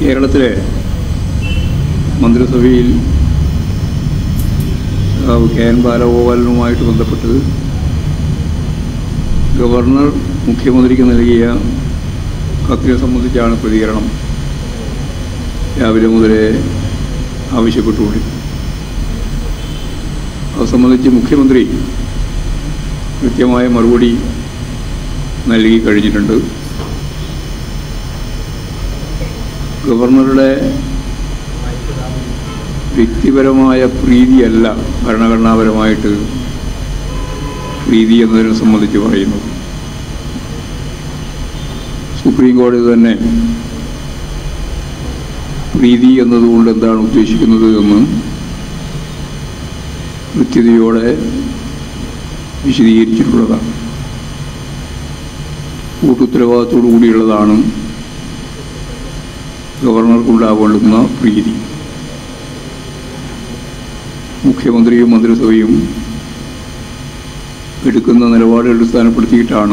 കേരളത്തിലെ മന്ത്രിസഭയിൽ സഖാവ് കെ എൻ ബാലഗോപാലനുമായിട്ട് ബന്ധപ്പെട്ട് ഗവർണർ മുഖ്യമന്ത്രിക്ക് നൽകിയ കത്തിനെ സംബന്ധിച്ചാണ് പ്രതികരണം രാവിലെ മുതലേ ആവശ്യപ്പെട്ടുകൊണ്ടിരിക്കുന്നത് അത് സംബന്ധിച്ച് മുഖ്യമന്ത്രി കൃത്യമായ മറുപടി നൽകി കഴിഞ്ഞിട്ടുണ്ട് ഗവർണറുടെ വ്യക്തിപരമായ പ്രീതിയല്ല ഭരണഘടനാപരമായിട്ട് പ്രീതി എന്നതിനെ സംബന്ധിച്ച് പറയുന്നത് സുപ്രീം കോടതി തന്നെ പ്രീതി എന്നതുകൊണ്ട് എന്താണ് ഉദ്ദേശിക്കുന്നത് എന്ന് കൃത്യതയോടെ വിശദീകരിച്ചിട്ടുള്ളതാണ് കൂട്ടുത്തരവാദിത്തോടു കൂടിയുള്ളതാണ് ഗവർണർക്കുണ്ടാവേണ്ടുന്ന പ്രീതി മുഖ്യമന്ത്രിയും മന്ത്രിസഭയും എടുക്കുന്ന നിലപാടുകൾ അടിസ്ഥാനപ്പെടുത്തിയിട്ടാണ്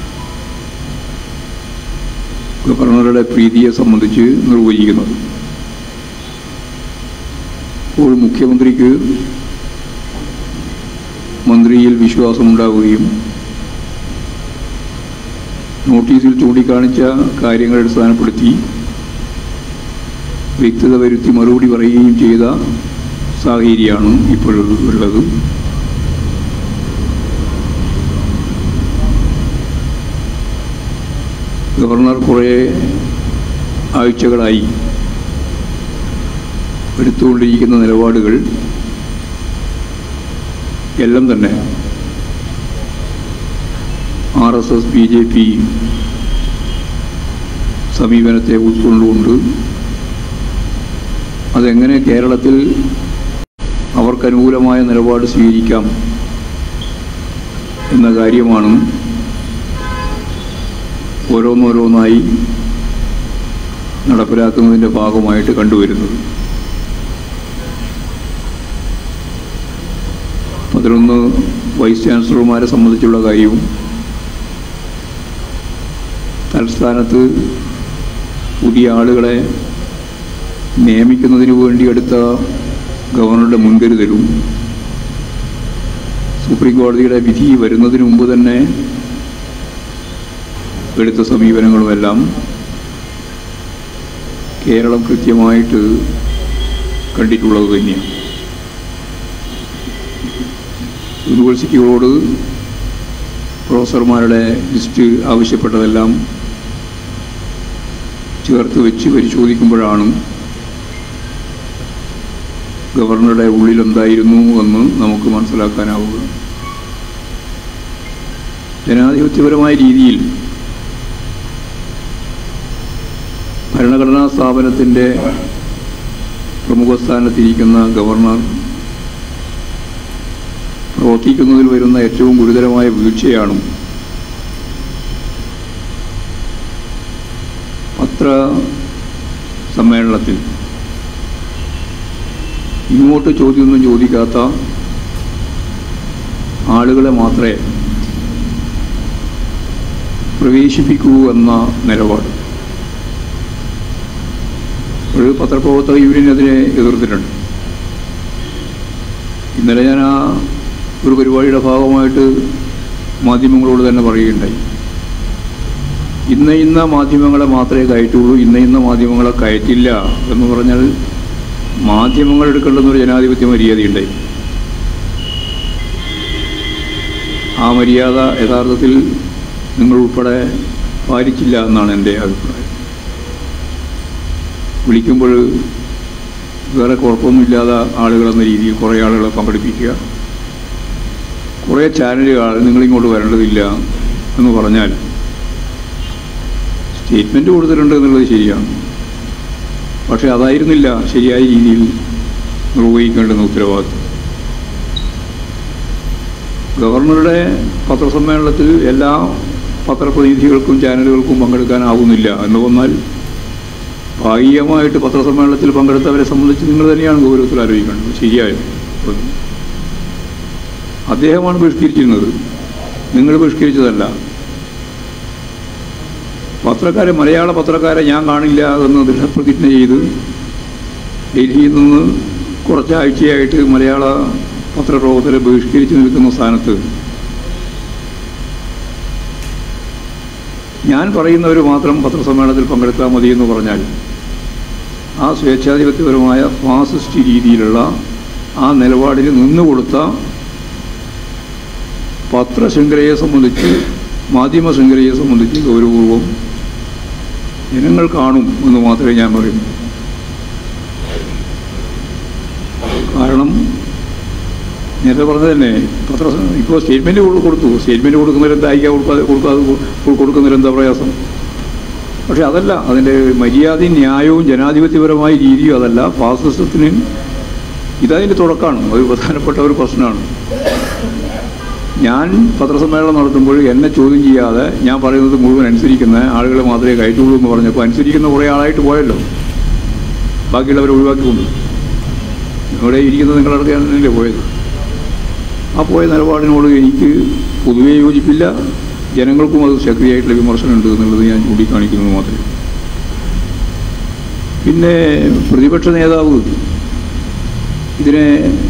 ഗവർണറുടെ പ്രീതിയെ സംബന്ധിച്ച് നിർവചിക്കുന്നത് അപ്പോൾ മുഖ്യമന്ത്രിക്ക് മന്ത്രിയിൽ വിശ്വാസമുണ്ടാവുകയും നോട്ടീസിൽ ചൂണ്ടിക്കാണിച്ച കാര്യങ്ങൾ അടിസ്ഥാനപ്പെടുത്തി വ്യക്തത വരുത്തി മറുപടി പറയുകയും ചെയ്ത സാഹചര്യമാണ് ഇപ്പോഴുള്ളത് ഗവർണർ കുറേ ആഴ്ചകളായി എടുത്തുകൊണ്ടിരിക്കുന്ന നിലപാടുകൾ എല്ലാം തന്നെ R S S B J P സമീപനത്തെ ഉൾക്കൊണ്ടുകൊണ്ട് അതെങ്ങനെ കേരളത്തിൽ അവർക്കനുകൂലമായ നിലപാട് സ്വീകരിക്കാം എന്ന കാര്യമാണ് ഓരോന്നോരോന്നായി നടപ്പിലാക്കുന്നതിൻ്റെ ഭാഗമായിട്ട് കണ്ടുവരുന്നത് പതിനൊന്ന് വൈസ് ചാൻസലർമാരെ സംബന്ധിച്ചുള്ള കാര്യവും തൽസ്ഥാനത്ത് പുതിയ ആളുകളെ നിയമിക്കുന്നതിന് വേണ്ടി എടുത്ത ഗവർണറുടെ മുൻകരുതലും സുപ്രീം കോടതിയുടെ വിധി വരുന്നതിന് മുമ്പ് തന്നെ എടുത്ത സമീപനങ്ങളുമെല്ലാം കേരളം കൃത്യമായിട്ട് കണ്ടിട്ടുള്ളത് തന്നെയാണ് യൂണിവേഴ്സിറ്റികളോട് പ്രൊഫസർമാരുടെ ലിസ്റ്റ് ആവശ്യപ്പെട്ടതെല്ലാം ചേർത്ത് വെച്ച് പരിശോധിക്കുമ്പോഴാണ് ഗവർണറുടെ ഉള്ളിൽ എന്തായിരുന്നു എന്ന് നമുക്ക് മനസ്സിലാക്കാനാവുക ജനാധിപത്യപരമായ രീതിയിൽ ഭരണഘടനാ സ്ഥാപനത്തിൻ്റെ പ്രമുഖ സ്ഥാനത്തിരിക്കുന്ന ഗവർണർ പ്രവർത്തിക്കുന്നതിൽ വരുന്ന ഏറ്റവും ഗുരുതരമായ വീഴ്ചയാണ് പത്ര സമ്മേളനത്തിൽ ഇങ്ങോട്ട് ചോദ്യമൊന്നും ചോദിക്കാത്ത ആളുകളെ മാത്രമേ പ്രവേശിപ്പിക്കൂ എന്ന നിലപാട് ഒരു പത്രപ്രവർത്തക യൂണിയൻ അതിനെ എതിർത്തിട്ടുണ്ട് ഇന്നലെ ഞാൻ ആ ഒരു പരിപാടിയുടെ ഭാഗമായിട്ട് മാധ്യമങ്ങളോട് തന്നെ പറയുകയുണ്ടായി ഇന്ന ഇന്ന മാധ്യമങ്ങളെ മാത്രമേ കയറ്റുള്ളൂ ഇന്ന ഇന്ന മാധ്യമങ്ങളെ കയറ്റില്ല എന്ന് പറഞ്ഞാൽ മാധ്യമങ്ങൾ എടുക്കേണ്ടുന്നൊരു ജനാധിപത്യ മര്യാദയുണ്ടായി ആ മര്യാദ യഥാർത്ഥത്തിൽ നിങ്ങൾ ഉൾപ്പെടെ പാലിച്ചില്ല എന്നാണ് എൻ്റെ അഭിപ്രായം വിളിക്കുമ്പോൾ വേറെ കുഴപ്പമൊന്നുമില്ലാതെ ആളുകളെന്ന രീതിയിൽ കുറേ ആളുകളെ പങ്കെടുപ്പിക്കുക കുറേ ചാനലുകൾ നിങ്ങളിങ്ങോട്ട് വരേണ്ടതില്ല എന്ന് പറഞ്ഞാൽ സ്റ്റേറ്റ്മെൻറ്റ് കൊടുത്തിട്ടുണ്ട് എന്നുള്ളത് ശരിയാണ് പക്ഷേ അതായിരുന്നില്ല ശരിയായ രീതിയിൽ നിർവഹിക്കേണ്ടുന്ന ഉത്തരവാദിത്വം ഗവർണറുടെ പത്രസമ്മേളനത്തിൽ എല്ലാ പത്രപ്രതിനിധികൾക്കും ചാനലുകൾക്കും പങ്കെടുക്കാനാവുന്നില്ല എന്ന് വന്നാൽ ഭാഗികമായിട്ട് പത്രസമ്മേളനത്തിൽ പങ്കെടുത്തവരെ സംബന്ധിച്ച് നിങ്ങൾ തന്നെയാണ് ഗൗരവത്തിൽ ആലോചിക്കേണ്ടത് ശരിയായോ അദ്ദേഹമാണ് ബഹിഷ്കരിച്ചിരുന്നത് നിങ്ങൾ ബഹിഷ്കരിച്ചതല്ല പത്രക്കാരെ മലയാള പത്രക്കാരെ ഞാൻ കാണില്ല എന്ന് ദൃഢപ്രതിജ്ഞ ചെയ്ത് ഡൽഹിയിൽ നിന്ന് കുറച്ചാഴ്ചയായിട്ട് മലയാള പത്രപ്രവർത്തകരെ ബഹിഷ്കരിച്ച് നിൽക്കുന്ന സ്ഥാനത്ത് ഞാൻ പറയുന്നവർ മാത്രം പത്രസമ്മേളനത്തിൽ പങ്കെടുത്താൽ മതി എന്ന് പറഞ്ഞാൽ ആ സ്വേച്ഛാധിപത്യപരമായ ഫാസിസ്റ്റ് രീതിയിലുള്ള ആ നിലപാടിൽ നിന്നുകൊടുത്ത പത്രശൃംഖലയെ സംബന്ധിച്ച് മാധ്യമ ശൃംഖലയെ സംബന്ധിച്ച് ഗൗരവപൂർവം ജനങ്ങൾ കാണും എന്ന് മാത്രമേ ഞാൻ പറയൂ കാരണം നേരത്തെ പറഞ്ഞത് തന്നെ പത്ര ഇപ്പോൾ സ്റ്റേറ്റ്മെൻറ്റ് കൊടുത്തു സ്റ്റേറ്റ്മെൻറ്റ് കൊടുക്കുന്നവർ എന്താ അയക്കാൻ കൊടുക്കാതെ കൊടുക്കാതെ കൊ- കൊടുക്കുന്നവർ എന്താ പ്രയാസം പക്ഷെ അതല്ല അതിൻ്റെ മര്യാദയും ന്യായവും ജനാധിപത്യപരമായ രീതിയും അതല്ല ഫാസിസത്തിന് ഇതതിൻ്റെ തുടക്കമാണ് ഒരു പ്രധാനപ്പെട്ട ഒരു പ്രശ്നമാണ് ഞാൻ പത്രസമ്മേളനം നടത്തുമ്പോൾ എന്നെ ചോദ്യം ചെയ്യാതെ ഞാൻ പറയുന്നത് മുഴുവൻ അനുസരിക്കുന്ന ആളുകളെ മാത്രമേ കയറ്റുള്ളൂ എന്ന് പറഞ്ഞപ്പോൾ അനുസരിക്കുന്ന കുറേ ആളായിട്ട് പോയല്ലോ ബാക്കിയുള്ളവരെ ഒഴിവാക്കിക്കൊണ്ട് ഇവിടെ ഇരിക്കുന്നത് നിങ്ങളടക്കല്ലേ പോയത് ആ പോയ നിലപാടിനോട് എനിക്ക് പൊതുവെ യോജിപ്പില്ല ജനങ്ങൾക്കും അത് ശക്തിയായിട്ടുള്ള വിമർശനമുണ്ട് എന്നുള്ളത് ഞാൻ ചൂണ്ടിക്കാണിക്കുന്നത് മാത്രമേ പിന്നെ പ്രതിപക്ഷ നേതാവ് ഇതിനെ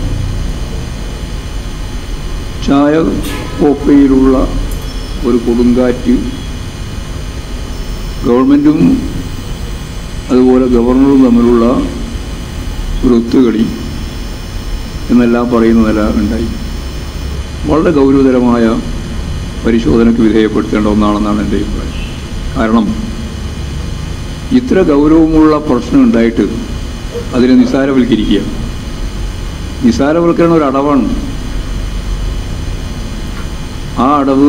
ചായ കോപ്പയിലുള്ള ഒരു കൊടുങ്കാറ്റ് ഗവൺമെൻറ്റും അതുപോലെ ഗവർണറും തമ്മിലുള്ള ഒരു ഒത്തുകളി എന്നെല്ലാം പറയുന്ന നില ഉണ്ടായി വളരെ ഗൗരവതരമായ പരിശോധനയ്ക്ക് വിധേയപ്പെടുത്തേണ്ട ഒന്നാണെന്നാണ് എൻ്റെ അഭിപ്രായം കാരണം ഇത്ര ഗൗരവമുള്ള പ്രശ്നം ഉണ്ടായിട്ട് അതിനെ നിസാരവൽക്കരിക്കുക നിസാരവൽക്കരണം ഒരു അടവാണ് ആ അടവ്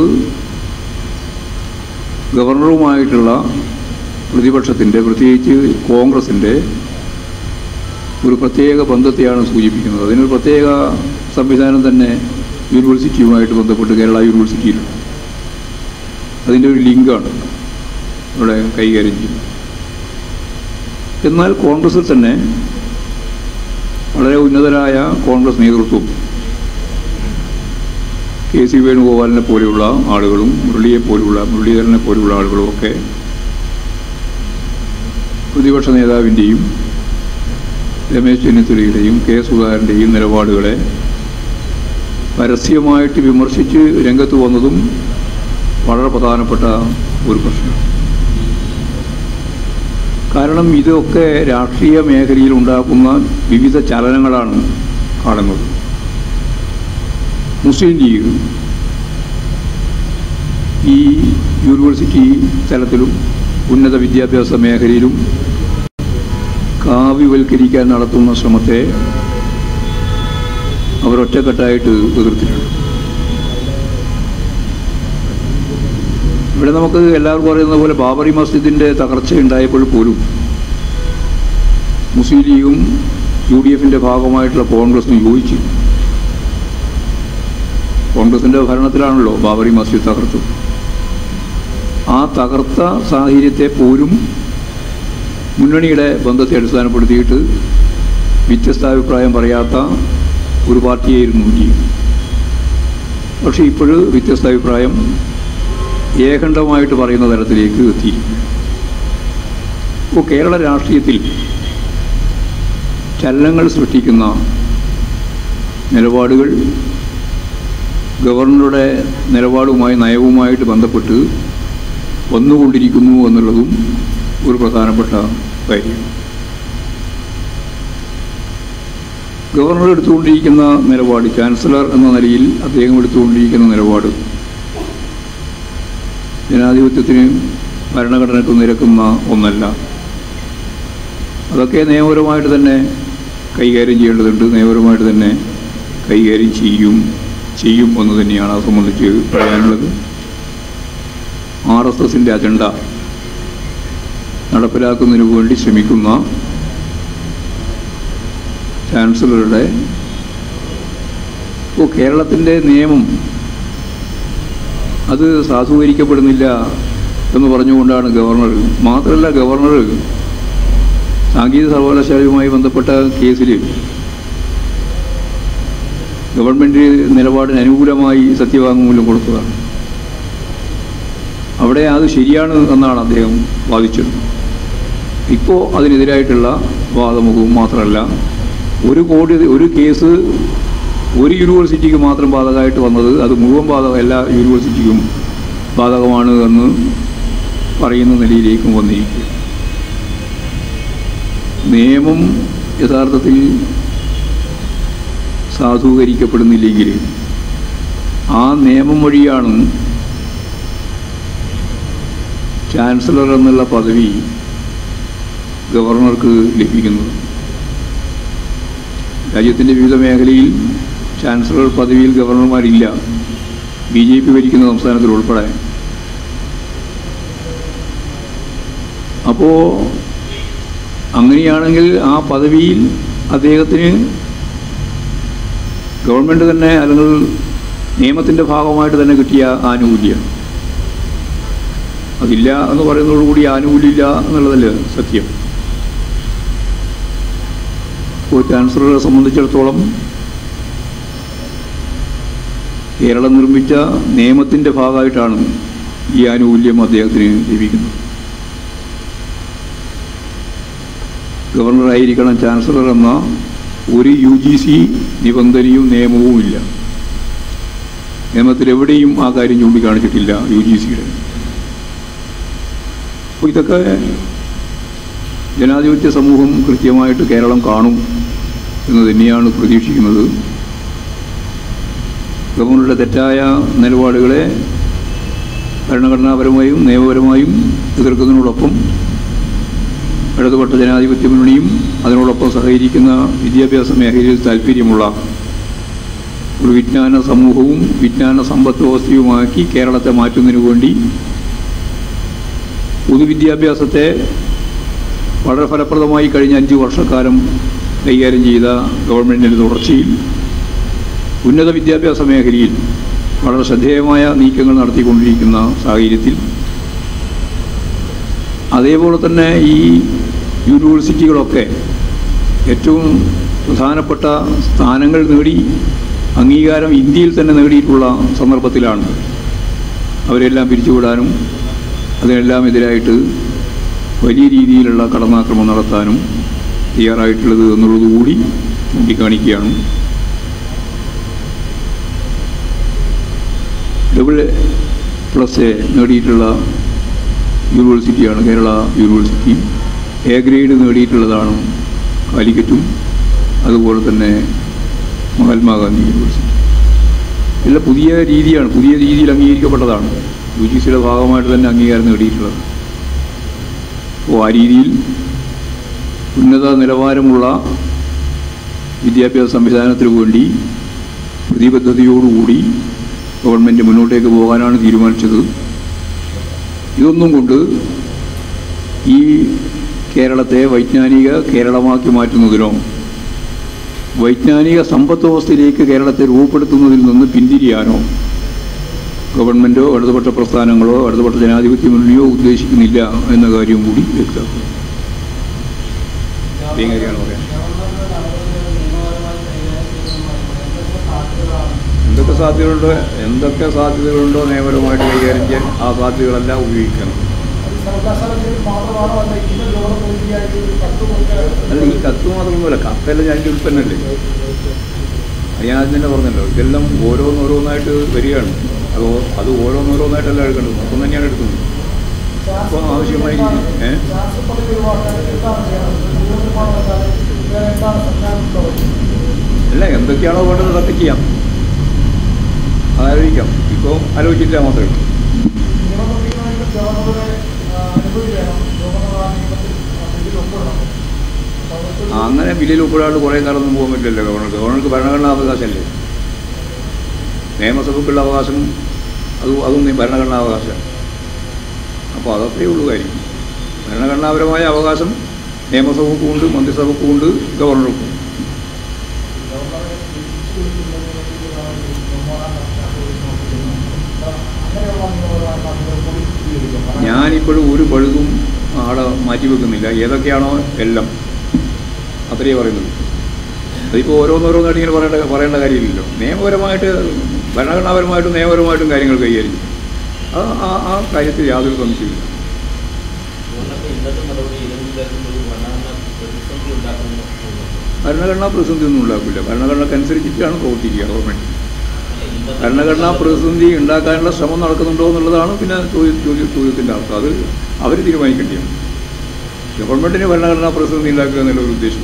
ഗവർണറുമായിട്ടുള്ള പ്രതിപക്ഷത്തിൻ്റെ പ്രത്യേകിച്ച് കോൺഗ്രസിൻ്റെ ഒരു പ്രത്യേക ബന്ധത്തെയാണ് സൂചിപ്പിക്കുന്നത് അതിനൊരു പ്രത്യേക സംവിധാനം തന്നെ യൂണിവേഴ്സിറ്റിയുമായിട്ട് ബന്ധപ്പെട്ട് കേരള യൂണിവേഴ്സിറ്റിയിലുണ്ട് അതിൻ്റെ ഒരു ലിങ്കാണ് ഇവിടെ കൈകാര്യം ചെയ്യുന്നത് എന്നാൽ കോൺഗ്രസിൽ തന്നെ വളരെ ഉന്നതരായ കോൺഗ്രസ് നേതൃത്വം കെ സി വേണുഗോപാലിനെ പോലെയുള്ള ആളുകളും മുരളിയെ പോലുള്ള മുരളീധരനെ പോലെയുള്ള ആളുകളും ഒക്കെ പ്രതിപക്ഷ നേതാവിൻ്റെയും രമേശ് ചെന്നിത്തലയുടെയും കെ സുധാകരൻ്റെയും നിലപാടുകളെ പരസ്യമായിട്ട് വിമർശിച്ച് രംഗത്ത് വന്നതും വളരെ പ്രധാനപ്പെട്ട ഒരു പ്രശ്നം കാരണം ഇതൊക്കെ രാഷ്ട്രീയ മേഖലയിൽ ഉണ്ടാക്കുന്ന വിവിധ ചലനങ്ങളാണ് കാണുന്നത് മുസ്ലിം ലീഗ് ഈ യൂണിവേഴ്സിറ്റി തലത്തിലും ഉന്നത വിദ്യാഭ്യാസ മേഖലയിലും കാവ്യവൽക്കരിക്കാൻ നടത്തുന്ന ശ്രമത്തെ അവർ ഒറ്റക്കെട്ടായിട്ട് എതിർത്തിട്ടുണ്ട് ഇവിടെ നമുക്ക് എല്ലാവർക്കും അറിയുന്ന പോലെ ബാബറി മസ്ജിദിൻ്റെ തകർച്ച ഉണ്ടായപ്പോൾ പോലും മുസ്ലിം ലീഗും യു ഡി എഫിൻ്റെ ഭാഗമായിട്ടുള്ള കോൺഗ്രസും യോജിച്ചു കോൺഗ്രസിൻ്റെ ഭരണത്തിലാണല്ലോ ബാബറി മസ്ജിദ് തകർത്തത് ആ തകർത്ത സാഹചര്യത്തെ പോലും മുന്നണിയുടെ ബന്ധത്തെ അടിസ്ഥാനപ്പെടുത്തിയിട്ട് വ്യത്യസ്താഭിപ്രായം പറയാത്ത ഒരു പാർട്ടിയായിരുന്നു ഡി പക്ഷേ ഇപ്പോഴ് വ്യത്യസ്താഭിപ്രായം ഏകണ്ഠമായിട്ട് പറയുന്ന തരത്തിലേക്ക് എത്തി ഇപ്പോൾ കേരള രാഷ്ട്രീയത്തിൽ ചലനങ്ങൾ സൃഷ്ടിക്കുന്ന നിലപാടുകൾ ഗവർണറുടെ നിലപാടുമായി നയവുമായിട്ട് ബന്ധപ്പെട്ട് വന്നുകൊണ്ടിരിക്കുന്നു എന്നുള്ളതും ഒരു പ്രധാനപ്പെട്ട കാര്യം ഗവർണർ എടുത്തുകൊണ്ടിരിക്കുന്ന നിലപാട് ചാൻസലർ എന്ന നിലയിൽ അദ്ദേഹം എടുത്തുകൊണ്ടിരിക്കുന്ന നിലപാട് ജനാധിപത്യത്തിന് ഭരണഘടനയ്ക്ക് നിരക്കുന്ന ഒന്നല്ല അതൊക്കെ നിയമപരമായിട്ട് തന്നെ കൈകാര്യം ചെയ്യേണ്ടതുണ്ട് നിയമപരമായിട്ട് തന്നെ കൈകാര്യം ചെയ്യും ചെയ്യും എന്ന് തന്നെയാണ് അത് സംബന്ധിച്ച് പറയാനുള്ളത് ആർ എസ് എസിൻ്റെ അജണ്ട നടപ്പിലാക്കുന്നതിന് വേണ്ടി ശ്രമിക്കുന്ന ചാൻസലറുടെ ഇപ്പോൾ കേരളത്തിൻ്റെ നിയമം അത് സാധൂകരിക്കപ്പെടുന്നില്ല എന്ന് പറഞ്ഞുകൊണ്ടാണ് ഗവർണർ മാത്രമല്ല ഗവർണർ സാങ്കേതിക സർവകലാശാലയുമായി ബന്ധപ്പെട്ട കേസിൽ ഗവൺമെൻറ് നിലപാടിന് അനുകൂലമായി സത്യവാങ്മൂലം കൊടുത്തതാണ് അവിടെ അത് ശരിയാണ് എന്നാണ് അദ്ദേഹം വാദിച്ചത് ഇപ്പോൾ അതിനെതിരായിട്ടുള്ള വാദമുഖവും മാത്രമല്ല ഒരു കോടി ഒരു കേസ് ഒരു യൂണിവേഴ്സിറ്റിക്ക് മാത്രം ബാധകമായിട്ട് വന്നത് അത് മുഴുവൻ ബാധകം എല്ലാ യൂണിവേഴ്സിറ്റിക്കും ബാധകമാണ് എന്ന് പറയുന്ന നിലയിലേക്കും വന്നിരിക്കുക നിയമം യഥാർത്ഥത്തിൽ സാധൂകരിക്കപ്പെടുന്നില്ലെങ്കിൽ ആ നിയമം വഴിയാണ് ചാൻസലർ എന്നുള്ള പദവി ഗവർണർക്ക് ലഭിക്കുന്നത് രാജ്യത്തിൻ്റെ വിവിധ മേഖലയിൽ ചാൻസലർ പദവിയിൽ ഗവർണർമാരില്ല ബി ജെ പി ഭരിക്കുന്ന സംസ്ഥാനത്തിൽ ഉൾപ്പെടെ അപ്പോൾ അങ്ങനെയാണെങ്കിൽ ആ പദവിയിൽ അദ്ദേഹത്തിന് ഗവൺമെൻറ് തന്നെ അല്ലെങ്കിൽ നിയമത്തിൻ്റെ ഭാഗമായിട്ട് തന്നെ കിട്ടിയ ആനുകൂല്യം അതില്ല എന്ന് പറയുന്നതോടുകൂടി ആനുകൂല്യമില്ല എന്നുള്ളതല്ലേ സത്യം ഇപ്പോൾ ചാൻസലറെ സംബന്ധിച്ചിടത്തോളം കേരളം നിർമ്മിച്ച നിയമത്തിൻ്റെ ഭാഗമായിട്ടാണ് ഈ ആനുകൂല്യം അദ്ദേഹത്തിന് ലഭിക്കുന്നത് ഗവർണറായിരിക്കണം ചാൻസലർ എന്ന ഒരു യു ജി സി നിബന്ധനയും നിയമവും ഇല്ല നിയമത്തിൽ എവിടെയും ആ കാര്യം ചൂണ്ടിക്കാണിച്ചിട്ടില്ല യു ജി സിയുടെ അപ്പോൾ ഇതൊക്കെ ജനാധിപത്യ സമൂഹം കൃത്യമായിട്ട് കേരളം കാണും എന്ന് തന്നെയാണ് പ്രതീക്ഷിക്കുന്നത് ഗവർണറുടെ തെറ്റായ നിലപാടുകളെ ഭരണഘടനാപരമായും നിയമപരമായും എതിർക്കുന്നതിനോടൊപ്പം ഇടതുപക്ഷ ജനാധിപത്യ മുന്നണിയും അതിനോടൊപ്പം സഹകരിക്കുന്ന വിദ്യാഭ്യാസ മേഖലയിൽ താല്പര്യമുള്ള ഒരു വിജ്ഞാന സമൂഹവും വിജ്ഞാന സമ്പദ് വ്യവസ്ഥയുമാക്കി കേരളത്തെ മാറ്റുന്നതിനു വേണ്ടി പൊതുവിദ്യാഭ്യാസത്തെ വളരെ ഫലപ്രദമായി കഴിഞ്ഞ അഞ്ച് വർഷക്കാലം കൈകാര്യം ചെയ്ത ഗവൺമെൻറ്റിൻ്റെ തുടർച്ചയിൽ ഉന്നത വിദ്യാഭ്യാസ മേഖലയിൽ വളരെ ശ്രദ്ധേയമായ നീക്കങ്ങൾ നടത്തിക്കൊണ്ടിരിക്കുന്ന സാഹചര്യത്തിൽ അതേപോലെ തന്നെ ഈ യൂണിവേഴ്സിറ്റികളൊക്കെ ഏറ്റവും പ്രധാനപ്പെട്ട സ്ഥാനങ്ങൾ നേടി അംഗീകാരം ഇന്ത്യയിൽ തന്നെ നേടിയിട്ടുള്ള സന്ദർഭത്തിലാണ് അവരെല്ലാം പിരിച്ചുവിടാനും അതിനെല്ലാം എതിരായിട്ട് വലിയ രീതിയിലുള്ള കടന്നാക്രമണം നടത്താനും തയ്യാറായിട്ടുള്ളത് എന്നുള്ളത് കൂടി ചൂണ്ടിക്കാണിക്കുകയാണ് ഡബിൾ പ്ലസ് എ നേടിയിട്ടുള്ള യൂണിവേഴ്സിറ്റിയാണ് കേരള യൂണിവേഴ്സിറ്റി എ ഗ്രേഡ് നേടിയിട്ടുള്ളതാണ് കാലിക്കറ്റും അതുപോലെ തന്നെ മഹാത്മാഗാന്ധി യൂണിവേഴ്സിറ്റി എല്ലാം പുതിയ രീതിയാണ് പുതിയ രീതിയിൽ അംഗീകരിക്കപ്പെട്ടതാണ് യു ജി സിയുടെ ഭാഗമായിട്ട് തന്നെ അംഗീകാരം നേടിയിട്ടുള്ളത് അപ്പോൾ ആ രീതിയിൽ ഉന്നത നിലവാരമുള്ള വിദ്യാഭ്യാസ സംവിധാനത്തിനു വേണ്ടി പ്രതിബദ്ധതയോടുകൂടി ഗവൺമെൻറ് മുന്നോട്ടേക്ക് പോകാനാണ് തീരുമാനിച്ചത് ഇതൊന്നും കൊണ്ട് ഈ കേരളത്തെ വൈജ്ഞാനിക കേരളമാക്കി മാറ്റുന്നതിനോ വൈജ്ഞാനിക സമ്പദ് വ്യവസ്ഥയിലേക്ക് കേരളത്തെ രൂപപ്പെടുത്തുന്നതിൽ നിന്ന് പിന്തിരിയാനോ ഗവൺമെൻറ്റോ ഇടതുപക്ഷ പ്രസ്ഥാനങ്ങളോ ഇടതുപക്ഷ ജനാധിപത്യ മുന്നണിയോ ഉദ്ദേശിക്കുന്നില്ല എന്ന കാര്യം കൂടി വ്യക്തമാക്കും ഇത്രയും കാര്യമാണ് പറയാൻ എന്തൊക്കെ സാധ്യതകളുണ്ടോ എന്തൊക്കെ സാധ്യതകളുണ്ടോ നിയമപരമായിട്ട് കൈകാര്യം ചെയ്യാൻ ആ സാധ്യതകളെല്ലാം ഉപയോഗിക്കണം അല്ല ഈ കത്ത് മാത്രമൊന്നുമല്ല കത്തെല്ലാം ഞാൻ ഉൽപ്പന്നല്ലേ അത് ഞാൻ ആദ്യം തന്നെ പറഞ്ഞല്ലോ ഇതെല്ലാം ഓരോന്നോരോന്നായിട്ട് വരികയാണ് അത് ഓ- അത് ഓരോന്നോരോന്നായിട്ടല്ല എടുക്കേണ്ടത് മൊത്തം തന്നെയാണ് എടുക്കുന്നത് അപ്പോൾ ആവശ്യമായി ഏ അല്ല എന്തൊക്കെയാണോ വേണ്ടത് അതൊക്കെ ചെയ്യാം അതാലോചിക്കാം ഇപ്പോൾ ആലോചിച്ചില്ല മാത്രമേ ഉള്ളൂ ആ, അങ്ങനെ ബില്ലിൽ ഒപ്പിടാണ്ട് കുറേ കാലമൊന്നും പോകാൻ പറ്റില്ലല്ലോ ഗവർണർക്ക് ഗവർണർക്ക് ഭരണഘടനാ അവകാശമല്ലേ നിയമസഭയ്ക്കുള്ള അവകാശം അത് അതും നീ ഭരണഘടനാ അവകാശം അപ്പോൾ അതൊക്കെ ഉള്ളൂ കാര്യം ഭരണഘടനാപരമായ അവകാശം നിയമസഭയ്ക്കും ഉണ്ട് മന്ത്രിസഭയ്ക്കും ഉണ്ട് ഗവർണർക്കും ഞാനിപ്പോഴും ഒരു പഴുതും ആടെ മാറ്റി വെക്കുന്നില്ല ഏതൊക്കെയാണോ എല്ലാം അത്രയേ പറയുന്നുള്ളൂ അതിപ്പോൾ ഓരോന്നോരോന്നായിട്ട് ഇങ്ങനെ പറയേണ്ട പറയേണ്ട കാര്യമില്ലല്ലോ നിയമപരമായിട്ട് ഭരണഘടനാപരമായിട്ടും നിയമപരമായിട്ടും കാര്യങ്ങൾ കൈകാര്യം ചെയ്യും ആ ആ- ആ കാര്യത്തിൽ യാതൊരു സംശയമില്ല അതുകൊണ്ടൊക്കെ ഇന്നത്തെ നടപടി ഏതെങ്കിലും തരത്തിലൊരു ഭരണഘടന പ്രതിസന്ധി ഉണ്ടാക്കുമെന്ന് തോന്നുന്നു ഭരണഘടനാ പ്രതിസന്ധി ഒന്നും ഉണ്ടാക്കില്ല ഭരണഘടനക്കനുസരിച്ചിട്ടാണ് പ്രവർത്തിക്കുക ഗവൺമെൻറ് അല്ല, ഇന്നത്തെ ഭരണഘടനാ പ്രതിസന്ധി ഉണ്ടാക്കാനുള്ള ശ്രമം നടക്കുന്നുണ്ടോ എന്നുള്ളതാണ് പിന്നെ ചോദ്യ- ചോദ്യ- ചോദ്യത്തിൻ്റെ അർത്ഥം അത് അവർ തീരുമാനിക്കേണ്ടിയാണ് ഗവൺമെൻറ്റിന് ഭരണഘടനാ പ്രതിസന്ധി ഉണ്ടാക്കുക എന്നുള്ള ഒരു ഉദ്ദേശം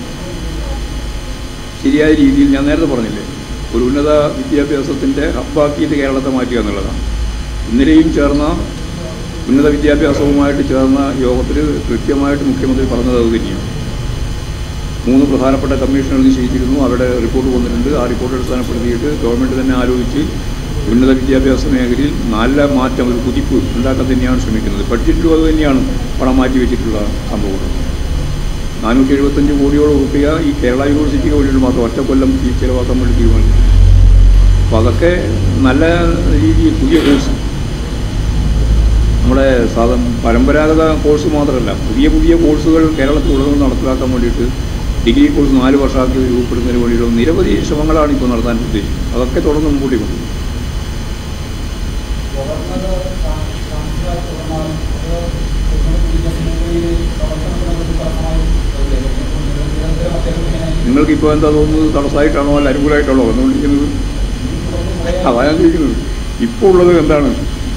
ശരിയായ രീതിയിൽ ഞാൻ നേരത്തെ പറഞ്ഞില്ലേ ഒരു ഉന്നത വിദ്യാഭ്യാസത്തിൻ്റെ ഹബ്ബാക്കിയിട്ട് കേരളത്തെ മാറ്റുക എന്നുള്ളതാണ് ഇന്നലെയും ചേർന്ന ഉന്നത വിദ്യാഭ്യാസവുമായിട്ട് ചേർന്ന യോഗത്തിൽ കൃത്യമായിട്ട് മുഖ്യമന്ത്രി പറഞ്ഞത് അത് തന്നെയാണ് മൂന്ന് പ്രധാനപ്പെട്ട കമ്മീഷനുകൾ നിശ്ചയിച്ചിരുന്നു അവരുടെ റിപ്പോർട്ട് വന്നിട്ടുണ്ട് ആ റിപ്പോർട്ട് അടിസ്ഥാനപ്പെടുത്തിയിട്ട് ഗവൺമെൻറ് തന്നെ ആലോചിച്ച് ഉന്നത വിദ്യാഭ്യാസ മേഖലയിൽ നല്ല മാറ്റം ഒരു കുതിപ്പ് ഉണ്ടാക്കാൻ തന്നെയാണ് ശ്രമിക്കുന്നത് ബഡ്ജറ്റിലും അത് തന്നെയാണ് പണം മാറ്റി വെച്ചിട്ടുള്ള സംഭവങ്ങൾ നാനൂറ്റി എഴുപത്തഞ്ച് കോടിയോളം റുപ്യ ഈ കേരള യൂണിവേഴ്സിറ്റിക്ക് വേണ്ടിയിട്ട് മാത്രം ഒറ്റ കൊല്ലം ഈ ചിലവാക്കാൻ വേണ്ടി തീരുമാനിച്ചു അപ്പോൾ അതൊക്കെ നല്ല രീതിയിൽ പുതിയ കോഴ്സ് നമ്മുടെ സാധാ പരമ്പരാഗത കോഴ്സ് മാത്രമല്ല പുതിയ പുതിയ കോഴ്സുകൾ കേരളത്തിൽ ഉടനീളം നടപ്പിലാക്കാൻ വേണ്ടിയിട്ട് ഡിഗ്രി കോഴ്സ് നാല് വർഷമാക്കി രൂപപ്പെടുന്നതിന് വേണ്ടിയിട്ടുള്ള നിരവധി ശ്രമങ്ങളാണ് ഇപ്പോൾ നടത്താൻ ഉദ്ദേശിക്കുന്നത് അതൊക്കെ തുടർന്ന് മുമ്പോട്ട് കൊണ്ടു ഗവർണർ ചാൻസലർ തുടർന്നാൽ അത് വിദ്യാഭ്യാസ പ്രവർത്തനത്തിനൊക്കെ തടസ്സമായി നിരന്തരം അദ്ദേഹം ഇങ്ങനെ നിങ്ങൾക്കിപ്പോൾ എന്താ തോന്നുന്നത് തടസ്സമായിട്ടാണോ അല്ല അനുകൂലമായിട്ടാണോ വന്നുകൊണ്ടിരിക്കുന്നത് അതാണ് ഞാൻ ചോദിക്കുന്നത് ഇപ്പോൾ ഉള്ളത് എന്താണ്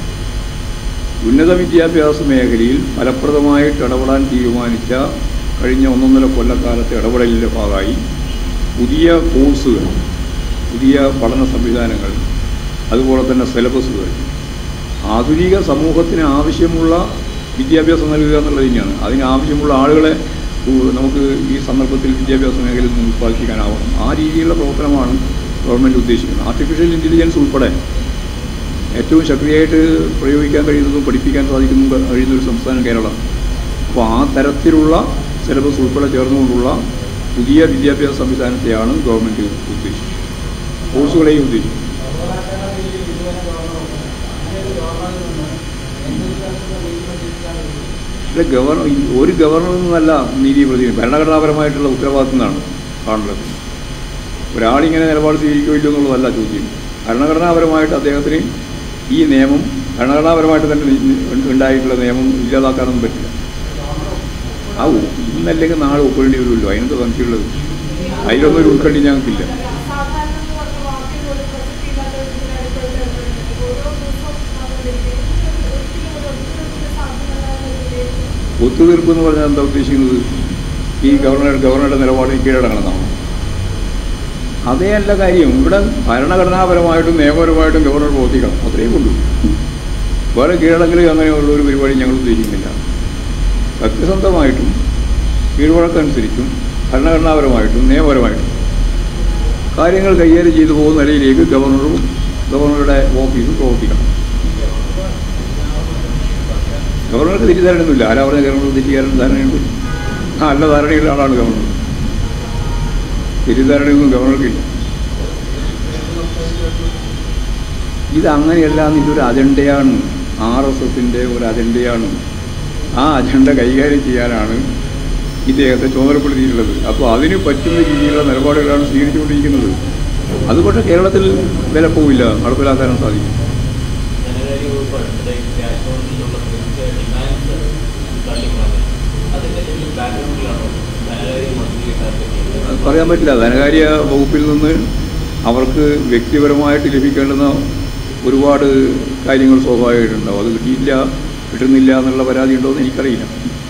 ഉന്നത വിദ്യാഭ്യാസ മേഖലയിൽ ഫലപ്രദമായിട്ട് ഇടപെടാൻ തീരുമാനിച്ച കഴിഞ്ഞ ഒന്നൊന്നര കൊല്ലക്കാലത്തെ ഇടപെടലിൻ്റെ ഭാഗമായി പുതിയ കോഴ്സുകൾ പുതിയ പഠന സംവിധാനങ്ങൾ അതുപോലെ തന്നെ സിലബസുകൾ ആധുനിക സമൂഹത്തിന് ആവശ്യമുള്ള വിദ്യാഭ്യാസം നൽകുക എന്നുള്ളത് തന്നെയാണ് അതിന് ആവശ്യമുള്ള ആളുകളെ ഉ- നമുക്ക് ഈ സന്ദർഭത്തിൽ വിദ്യാഭ്യാസ മേഖലയിൽ നിന്ന് ഉത്പാദിപ്പിക്കാനാവണം ആ രീതിയിലുള്ള പ്രവർത്തനമാണ് ഗവൺമെൻറ് ഉദ്ദേശിക്കുന്നത് ആർട്ടിഫിഷ്യൽ ഇൻ്റലിജൻസ് ഉൾപ്പെടെ ഏറ്റവും ശക്തിയായിട്ട് പ്രയോഗിക്കാൻ കഴിയുന്നതും പഠിപ്പിക്കാൻ സാധിക്കുന്നതും കഴിയുന്ന ഒരു സംസ്ഥാനം കേരളം അപ്പോൾ ആ തരത്തിലുള്ള സിലബസ് ഉൾപ്പെടെ ചേർന്നുകൊണ്ടുള്ള പുതിയ വിദ്യാഭ്യാസ സംവിധാനത്തെയാണ് ഗവൺമെൻറ് ഉദ്ദേശിച്ചത് കോഴ്സുകളെയും ഉദ്ദേശിച്ചത് സർവകലാശാല രീതിയിൽ ഇതുവരെ ഗവർണറുണ്ട് അങ്ങനെ ഒരു ഗവർണറിൽ നിന്ന് എന്തൊരു തരത്തിലുള്ള ട്രീറ്റ്മെന്റ് ഇരിക്കാൻ ഇവിടെ ഗവർണർ ഒരു ഗവർണറിൽ നിന്നല്ല നീതി പ്രതി ഭരണഘടനാപരമായിട്ടുള്ള ഉത്തരവാദിത്തം നിന്നാണ് കാണുന്നത് ഒരാളിങ്ങനെ നിലപാട് സ്വീകരിക്കുകയില്ല എന്നുള്ളതല്ല ചോദ്യം ഭരണഘടനാപരമായിട്ട് അദ്ദേഹത്തിന് ഈ നിയമം ഭരണഘടനാപരമായിട്ട് തന്നെ നി- ഉണ്ടായിട്ടുള്ള നിയമം ഇല്ലാതാക്കാനൊന്നും പറ്റില്ല ആ ഒ- ഇന്നല്ലെങ്കിൽ നാളെ ഒപ്പിടേണ്ടി വരുമല്ലോ അതിനെന്താ സംശയമുള്ളത് അതിലൊന്നും ഒരു ഉൾക്കണ്ടി ഞങ്ങൾക്കില്ല സാധാരണ എന്ന് പറഞ്ഞ വാക്കിൽ ഒരു പ്രസക്തി ഇല്ലാത്ത ഒരു ഓരോ ദിവസവും നമ്മൾ ഒരിക്കലും ഒരു ഒത്തുതീർപ്പിന് സാധ്യമല്ല എന്ന രീതിയിൽ ഒത്തുതീർപ്പ് എന്ന് പറഞ്ഞാൽ എന്താ ഉദ്ദേശിക്കുന്നത് ഈ ഗവർണർ ഗവർണറുടെ നിലപാടിന് കീഴടങ്ങണമെന്നാണ് അതേ അല്ല കാര്യം ഇവിടെ ഭരണഘടനാപരമായിട്ടും നിയമപരമായിട്ടും ഗവർണർ പ്രവർത്തിക്കണം അത്രയും കൊണ്ടു വേറെ കീഴടങ്ങൽ അങ്ങനെയുള്ള ഒരു പരിപാടി ഞങ്ങൾ ഉദ്ദേശിക്കുന്നില്ല സത്യസന്ധമായിട്ടും കീഴ്വഴക്കനുസരിച്ചും ഭരണഘടനാപരമായിട്ടും നിയമപരമായിട്ടും കാര്യങ്ങൾ കൈകാര്യം ചെയ്തു പോകുന്ന നിലയിലേക്ക് ഗവർണറും ഗവർണറുടെ ഓഫീസും പ്രവർത്തിക്കണം ഗവർണർക്ക് തെറ്റിദ്ധാരണയൊന്നുമില്ല ആരാ പറഞ്ഞ ഗവർണർ തെറ്റിദ്ധാരണ ധാരണയുണ്ട് ആ നല്ല ധാരണയുള്ള ആളാണ് ഗവർണർ തെറ്റിദ്ധാരണയൊന്നും ഗവർണർക്കില്ല ഇത് അങ്ങനെയല്ല ഇതൊരു അജണ്ടയാണ് ആർ എസ് എസിൻ്റെ ഒരു അജണ്ടയാണ് ആ അജണ്ട കൈകാര്യം ചെയ്യാനാണ് ഇദ്ദേഹത്തെ ചുമതലപ്പെടുത്തിയിട്ടുള്ളത് അപ്പോൾ അതിന് പറ്റുന്ന രീതിയിലുള്ള നിലപാടുകളാണ് സ്വീകരിച്ചുകൊണ്ടിരിക്കുന്നത് അതുകൊണ്ട് കേരളത്തിൽ വില പോവില്ല നടപ്പിലാക്കാനും സാധിക്കും ധനകാര്യ വകുപ്പ് അടുത്തിടെ ക്യാഷ് ബോണ്ടിലുള്ള പ്രത്യേക ഡിമാൻഡ്സ് തള്ളിക്കളഞ്ഞു അതിന്റെ എന്തെങ്കിലും ബാക്ക്ഗ്രൗണ്ടിലാണോ ധനകാര്യ മന്ത്രി യഥാർത്ഥത്തിൽ അത് പറയാൻ പറ്റില്ല ധനകാര്യ വകുപ്പിൽ നിന്ന് അവർക്ക് വ്യക്തിപരമായിട്ട് ലഭിക്കേണ്ടുന്ന ഒരുപാട് കാര്യങ്ങൾ സ്വാഭാവികമായിട്ടുണ്ടാവും അത് കിട്ടിയില്ല കിട്ടുന്നില്ല എന്നുള്ള പരാതി ഉണ്ടോ എന്ന് എനിക്കറിയില്ല